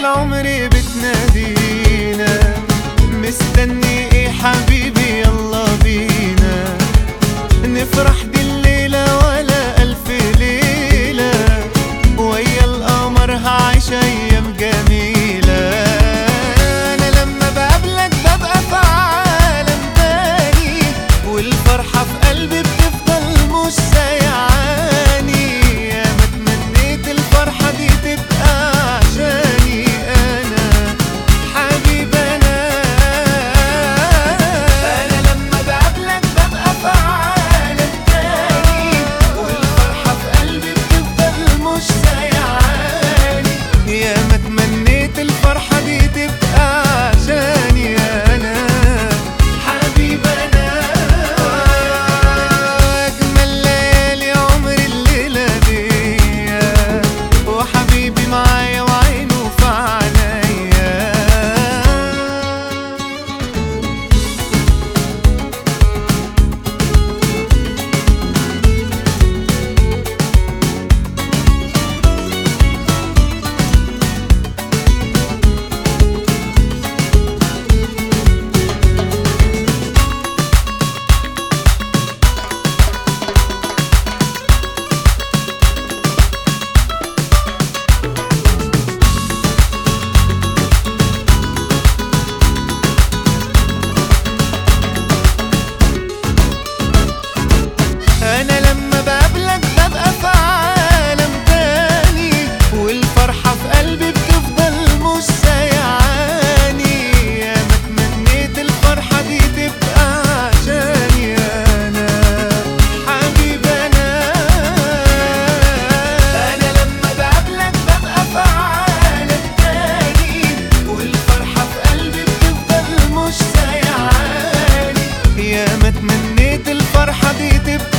العمر بتنادينا مستني ايه حبيبي يلا بينا نفرح دي الليلة ولا ألف ليلة ويا القمر هعيش أيام جميلة أنا لما بقابلك ببقى في عالم تاني والفرحة في قلبي بتفضل مش سايعاني يا ما تمنيت الفرحة دي تبقى عشاني أنا حبيب أنا أنا لما بقابلك ببقى في عالم تاني والفرحة في قلبي بتفضل مش سايعاني يا ما تمنيت الفرحة دي تبقى عشاني أنا حبيب أنا أجمل ليالي عمر الليلة دي وحبيبي معايا وعينه في عينيا انا لما بقابلك ببقى في عالم تاني والفرحة في قلبي بتفضل مش سايعاني يا ما تمنيت الفرحة دي تبقى عشاني انا حبيب انا انا لما بقابلك ببقى في عالم تاني والفرحة في قلبي بتفضل مش سايعاني يا ما تمنيت الفرحة دي تبقى